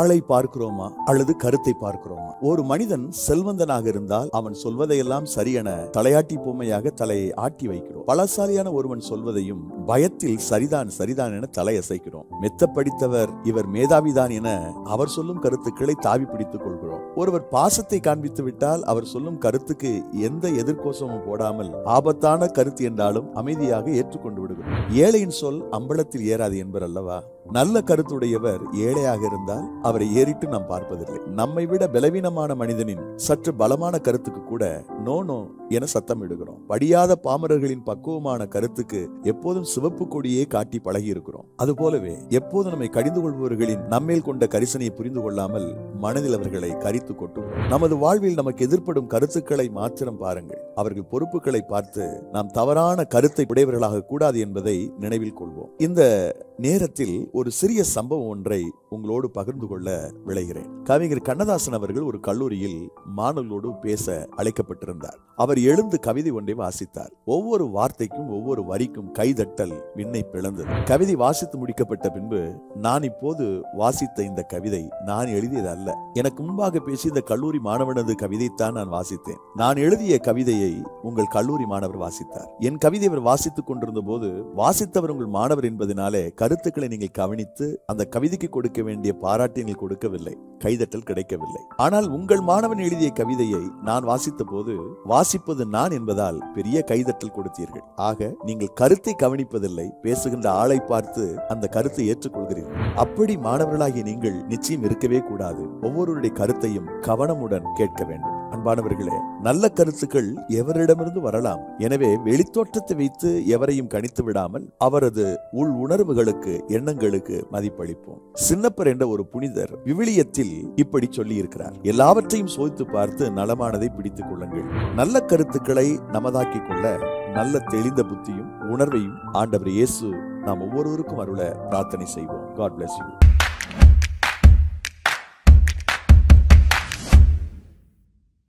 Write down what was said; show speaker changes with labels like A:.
A: ஆளை பார்க்கிறோமா அல்லது கருத்தை பார்க்கிறோமா ஒரு மனிதன் செல்வந்தனாக இருந்தால் அவன் சொல்வதையெல்லாம் சரியென தலையாட்டி பொம்மையாக தலையை ஆட்டி வைக்கிறோம் பலசாலியான ஒருவன் சொல்வதையும் பயத்தில் சரிதான் சரிதான் என தலையசைக்கிறோம் மெத்த படித்தவர் இவர் மேதாவிதான் என அவர் சொல்லும் கருத்துக்களை தாவி பிடித்துக் கொள்கிறோம் ஒருவர் பாசத்தை காண்பித்து விட்டால் அவர் சொல்லும் கருத்துக்கு எந்த எதிர்கோசமும் போடாமல் ஆபத்தான கருத்து என்றாலும் அமைதியாக ஏற்றுக்கொண்டு விடுகிறோம் ஏழையின் சொல் அம்பலத்தில் ஏறாது என்பர் அல்லவா நல்ல கருத்துடையவர் ஏழையாக இருந்தால் அவரை ஏறிட்டு நாம் பார்ப்பதில்லை நம்மை விட பலவீனமான மனிதனின் சற்று பலமான கருத்துக்கு கூட நோ நோ என சத்தம் இடுகிறோம் படியாத பாமரர்களின் பக்குவமான கருத்துக்கு எப்போதும் சிவப்பு கொடியே காட்டி பழகி இருக்கிறோம் அது போலவே எப்போதும் நம்மை கடிந்து கொள்பவர்களின் நம்மேல் கொண்ட கரிசனையை புரிந்து கொள்ளாமல் மனதில் அவர்களை கரித்து கொட்டுகிறோம் நமது வாழ்வில் நமக்கு எதிர்ப்படும் கருத்துக்களை மாத்திரம் பாருங்கள் அவர்கள் பொறுப்புகளை பார்த்து நாம் தவறான கருத்தை உடையவர்களாக கூடாது என்பதை நினைவில் கொள்வோம் இந்த நேரத்தில் ஒரு சிறிய சம்பவம் ஒன்றை உங்களோடு பகிர்ந்து கொள்ள விளைகிறேன் கவிஞர் கண்ணதாசன் அவர்கள் ஒரு கல்லூரியில் மாணவர்களோடு பேச அழைக்கப்பட்டிருந்தார் அவர் எழுந்து கவிதை ஒன்றை வாசித்தார் ஒவ்வொரு வார்த்தைக்கும் ஒவ்வொரு வரிக்கும் கைதட்டல் விண்ணை பிளந்தது கவிதை வாசித்து முடிக்கப்பட்ட பின்பு நான் இப்போது வாசித்த இந்த கவிதை நான் எழுதியது அல்ல எனக்கு முன்பாக பேசி இந்த கல்லூரி மாணவனது கவிதைத்தான் நான் வாசித்தேன் நான் எழுதிய கவிதையை உங்கள் கல்லூரி மாணவர் வாசித்தார் என் கவிதை அவர் வாசித்துக் கொண்டிருந்த போது வாசித்தவர் உங்கள் மாணவர் என்பதனாலே கருத்துக்களை நீங்கள் கவனித்து அந்த கவிதைக்கு கொடுக்க வேண்டிய பாராட்டை நீங்கள் கொடுக்கவில்லை கைதட்டல் கிடைக்கவில்லை ஆனால் உங்கள் மாணவன் எழுதிய கவிதையை நான் வாசித்த போது வாசிப்பது நான் என்பதால் பெரிய கைதட்டல் கொடுத்தீர்கள் ஆக நீங்கள் கருத்தை கவனிப்பதில்லை பேசுகின்ற ஆளை பார்த்து அந்த கருத்தை ஏற்றுக்கொள்கிறீர்கள் அப்படி மாணவர்களாகிய நீங்கள் நிச்சயம் இருக்கவே கூடாது ஒவ்வொருவருடைய கருத்தையும் கவனமுடன் கேட்க வேண்டும் அன்பானவர்களே நல்ல கருத்துக்கள் எவரிடமிருந்து வரலாம் எனவே வெளித்தோற்றத்தை வைத்து எவரையும் கணித்து விடாமல் அவரது உள் உணர்வுகளுக்கு எண்ணங்களுக்கு மதிப்பளிப்போம் சின்னப்பர் என்ற ஒரு புனிதர் விவிலியத்தில் இப்படி சொல்லி இருக்கிறார் எல்லாவற்றையும் சோதித்து பார்த்து நலமானதை பிடித்துக் கொள்ளுங்கள் நல்ல கருத்துக்களை நமதாக்கிக் கொள்ள நல்ல தெளிந்த புத்தியும் உணர்வையும் ஆண்டவர் இயேசு நாம் ஒவ்வொருவருக்கும் அருள பிரார்த்தனை செய்வோம் காட் bless you